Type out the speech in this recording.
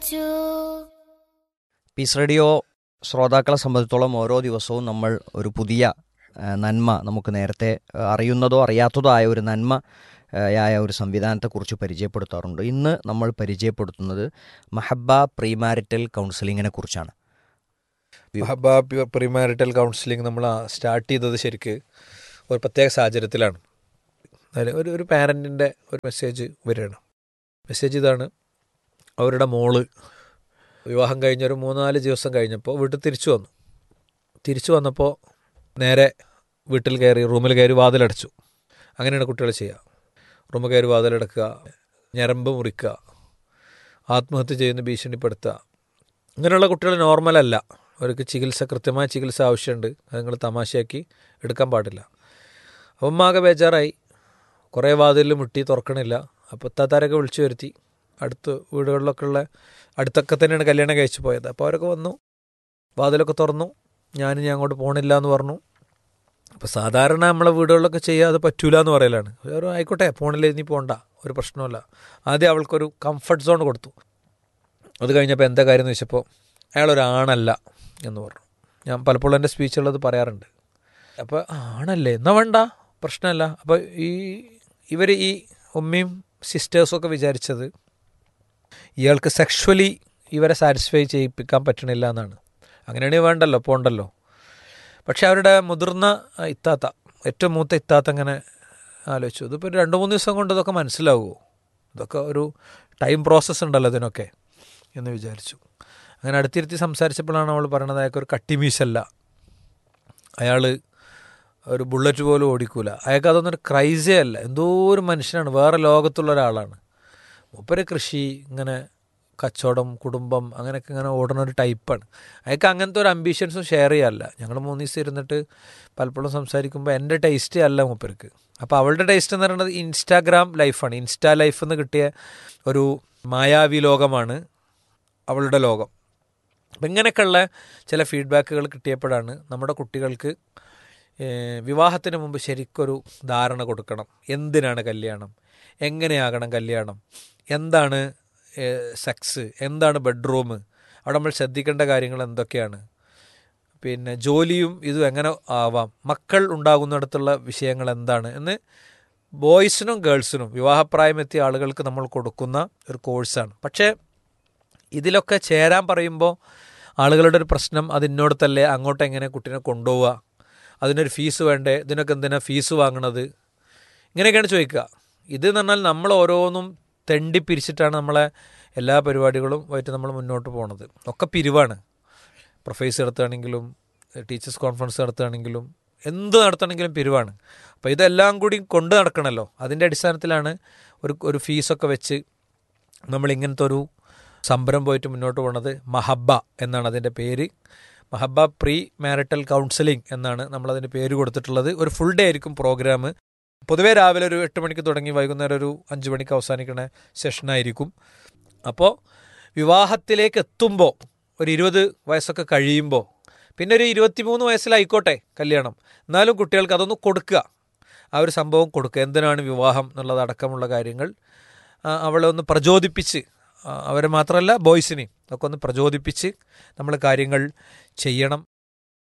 പഠിച്ചു piece radio ശ്രോതാക്കളെ സംബന്ധിച്ചോളം ഓരോ ദിവസവും നമ്മൾ ഒരു പുതിയ ആ, നന്മ നമുക്ക് നേരത്തെ ആ, അറിയുന്നതോ അറിയാത്തതോ ആയ ഒരു നന്മ ആ, ആയ ഒരു സംവിധാനത്തെക്കുറിച്ച് പരിചയപ്പെടുത്താറുണ്ട് ഇന്ന് നമ്മൾ പരിചയപ്പെടുത്തുന്നത് മഹബ പ്രീമാരിറ്റൽ കൗൺസിലിങ്ങിനെ കുറിച്ചാണ് ഹബ പ്രിമാരിറ്റൽ കൗൺസിലിംഗ് നമ്മൾ സ്റ്റാർട്ട് ചെയ്തത് ശരിക്ക് ഒരു പ്രത്യേക സാഹചര്യത്തിലാണ് അതിൽ ഒരു ഒരു പാരൻറ്റിൻ്റെ ഒരു മെസ്സേജ് വരികയാണ് മെസ്സേജ് ഇതാണ് അവരുടെ മോള് വിവാഹം കഴിഞ്ഞ ഒരു മൂന്നാല് ദിവസം കഴിഞ്ഞപ്പോൾ വീട്ടിൽ തിരിച്ചു വന്നു തിരിച്ചു വന്നപ്പോൾ നേരെ വീട്ടിൽ കയറി റൂമിൽ കയറി വാതിലടച്ചു അങ്ങനെയാണ് കുട്ടികൾ ചെയ്യുക റൂമിൽ കയറി വാതിലടക്കുക ഞരമ്പ് മുറിക്കുക ആത്മഹത്യ ചെയ്യുന്ന ഭീഷണിപ്പെടുത്തുക ഇങ്ങനെയുള്ള കുട്ടികൾ നോർമലല്ല അവർക്ക് ചികിത്സ കൃത്യമായ ചികിത്സ ആവശ്യമുണ്ട് അത് നിങ്ങൾ തമാശയാക്കി എടുക്കാൻ പാടില്ല അപ്പം ആകെ ബേജാറായി കുറേ വാതിലിൽ മുട്ടി തുറക്കണില്ല അപ്പോൾ താത്താരൊക്കെ വിളിച്ചു വരുത്തി അടുത്ത് വീടുകളിലൊക്കെ ഉള്ള അടുത്തൊക്കെ തന്നെയാണ് കല്യാണം കഴിച്ചു പോയത് അപ്പോൾ അവരൊക്കെ വന്നു വാതിലൊക്കെ തുറന്നു ഞാൻ ഞാൻ അങ്ങോട്ട് പോകണില്ല എന്ന് പറഞ്ഞു അപ്പോൾ സാധാരണ നമ്മളെ വീടുകളിലൊക്കെ ചെയ്യുക അത് പറ്റൂല എന്ന് പറയലാണ് ഒരു ആയിക്കോട്ടെ പോണില്ല ഇനി പോകണ്ട ഒരു പ്രശ്നമല്ല ആദ്യം അവൾക്കൊരു കംഫർട്ട് സോൺ കൊടുത്തു അത് കഴിഞ്ഞപ്പോൾ എന്താ കാര്യം എന്ന് വെച്ചപ്പോൾ അയാളൊരാണല്ല എന്ന് പറഞ്ഞു ഞാൻ പലപ്പോഴും എൻ്റെ സ്പീച്ചുള്ളത് പറയാറുണ്ട് അപ്പോൾ ആണല്ലേ എന്നാ വേണ്ട പ്രശ്നമല്ല അപ്പോൾ ഈ ഇവർ ഈ ഉമ്മയും സിസ്റ്റേഴ്സും ഒക്കെ വിചാരിച്ചത് ഇയാൾക്ക് സെക്ഷുവലി ഇവരെ സാറ്റിസ്ഫൈ ചെയ്യിപ്പിക്കാൻ പറ്റണില്ല എന്നാണ് അങ്ങനെയാണെങ്കിൽ വേണ്ടല്ലോ പോണ്ടല്ലോ പക്ഷെ അവരുടെ മുതിർന്ന ഇത്താത്ത ഏറ്റവും മൂത്ത ഇത്താത്ത അങ്ങനെ ആലോചിച്ചു ഇതിപ്പോൾ ഒരു രണ്ട് മൂന്ന് ദിവസം കൊണ്ട് ഇതൊക്കെ മനസ്സിലാവുമോ ഇതൊക്കെ ഒരു ടൈം പ്രോസസ്സ് ഉണ്ടല്ലോ ഇതിനൊക്കെ എന്ന് വിചാരിച്ചു അങ്ങനെ അടുത്തിരുത്തി സംസാരിച്ചപ്പോഴാണ് അവൾ പറയണത് അയാൾക്ക് ഒരു കട്ടിമീശല്ല അയാൾ ഒരു ബുള്ളറ്റ് പോലും ഓടിക്കൂല അയാൾക്ക് അതൊന്നും ഒരു ക്രൈസേ അല്ല എന്തോ ഒരു മനുഷ്യനാണ് വേറെ ലോകത്തുള്ള ഒരാളാണ് മൂപ്പര് കൃഷി ഇങ്ങനെ കച്ചവടം കുടുംബം അങ്ങനെയൊക്കെ ഇങ്ങനെ ഓടുന്ന ഒരു ടൈപ്പാണ് അയാൾക്ക് അങ്ങനത്തെ ഒരു അംബീഷൻസും ഷെയർ ചെയ്യാറില്ല ഞങ്ങൾ മൂന്ന് ദിവസം ഇരുന്നിട്ട് പലപ്പോഴും സംസാരിക്കുമ്പോൾ എൻ്റെ ടേസ്റ്റ് അല്ല മൂപ്പർക്ക് അപ്പോൾ അവളുടെ ടേസ്റ്റ് എന്ന് പറയുന്നത് ഇൻസ്റ്റാഗ്രാം ലൈഫാണ് ഇൻസ്റ്റാ ലൈഫ് എന്ന് കിട്ടിയ ഒരു മായാവി ലോകമാണ് അവളുടെ ലോകം അപ്പം ഇങ്ങനെയൊക്കെയുള്ള ചില ഫീഡ്ബാക്കുകൾ കിട്ടിയപ്പോഴാണ് നമ്മുടെ കുട്ടികൾക്ക് ഏഹ്, വിവാഹത്തിന് മുമ്പ് ശരിക്കൊരു ധാരണ കൊടുക്കണം എന്തിനാണ് കല്യാണം എങ്ങനെയാകണം കല്യാണം എന്താണ് സെക്സ് എന്താണ് ബെഡ്റൂം അവിടെ നമ്മൾ ശ്രദ്ധിക്കേണ്ട കാര്യങ്ങൾ എന്തൊക്കെയാണ് പിന്നെ ജോലിയും ഇതും എങ്ങനെ ആവാം മക്കൾ ഉണ്ടാകുന്നിടത്തുള്ള വിഷയങ്ങൾ എന്താണ് എന്ന് ബോയ്സിനും ഗേൾസിനും വിവാഹപ്രായമെത്തിയ ആളുകൾക്ക് നമ്മൾ കൊടുക്കുന്ന ഒരു കോഴ്സാണ് പക്ഷേ ഇതിലൊക്കെ ചേരാൻ പറയുമ്പോൾ ആളുകളുടെ ഒരു പ്രശ്നം അത് ഇന്നോടത്തല്ലേ അങ്ങോട്ട് എങ്ങനെ കുട്ടീനെ കൊണ്ടുപോവുക അതിനൊരു ഫീസ് വേണ്ടേ ഇതിനൊക്കെ എന്തിനാ ഫീസ് വാങ്ങണത് ഇങ്ങനെയൊക്കെയാണ് ചോദിക്കുക ഇത് എന്ന് പറഞ്ഞാൽ നമ്മൾ ഓരോന്നും തെണ്ടി പിരിച്ചിട്ടാണ് നമ്മളെ എല്ലാ പരിപാടികളും ആയിട്ട് നമ്മൾ മുന്നോട്ട് പോണത് ഒക്കെ പിരിവാണ് പ്രൊഫൈസ് നടത്തുകയാണെങ്കിലും ടീച്ചേഴ്സ് കോൺഫറൻസ് നടത്തുകയാണെങ്കിലും എന്ത് നടത്തണമെങ്കിലും പിരിവാണ് അപ്പോൾ ഇതെല്ലാം കൂടി കൊണ്ട് നടക്കണമല്ലോ അതിൻ്റെ അടിസ്ഥാനത്തിലാണ് ഒരു ഒരു ഫീസൊക്കെ വെച്ച് നമ്മൾ ഇങ്ങനത്തെ ഒരു സംരംഭം പോയിട്ട് മുന്നോട്ട് പോണത് മഹബ്ബ എന്നാണ് അതിൻ്റെ പേര് മഹബ്ബ പ്രീ മാരിറ്റൽ കൗൺസിലിംഗ് എന്നാണ് നമ്മളതിന് പേര് കൊടുത്തിട്ടുള്ളത് ഒരു ഫുൾ ഡേ ആയിരിക്കും പ്രോഗ്രാം പൊതുവേ രാവിലെ ഒരു എട്ട് മണിക്ക് തുടങ്ങി വൈകുന്നേരം ഒരു അഞ്ച് മണിക്ക് അവസാനിക്കുന്ന സെഷനായിരിക്കും അപ്പോൾ വിവാഹത്തിലേക്ക് എത്തുമ്പോൾ ഒരു ഇരുപത് വയസ്സൊക്കെ കഴിയുമ്പോൾ പിന്നെ ഒരു ഇരുപത്തിമൂന്ന് വയസ്സിലായിക്കോട്ടെ കല്യാണം എന്നാലും കുട്ടികൾക്ക് അതൊന്ന് കൊടുക്കുക ആ ഒരു സംഭവം കൊടുക്കുക എന്തിനാണ് വിവാഹം എന്നുള്ളത് അടക്കമുള്ള കാര്യങ്ങൾ ആ, അവളെ ഒന്ന് പ്രചോദിപ്പിച്ച് ആ, അവരെ മാത്രമല്ല ബോയ്സിനെയും ഒക്കെ ഒന്ന് പ്രചോദിപ്പിച്ച് നമ്മൾ കാര്യങ്ങൾ ചെയ്യണം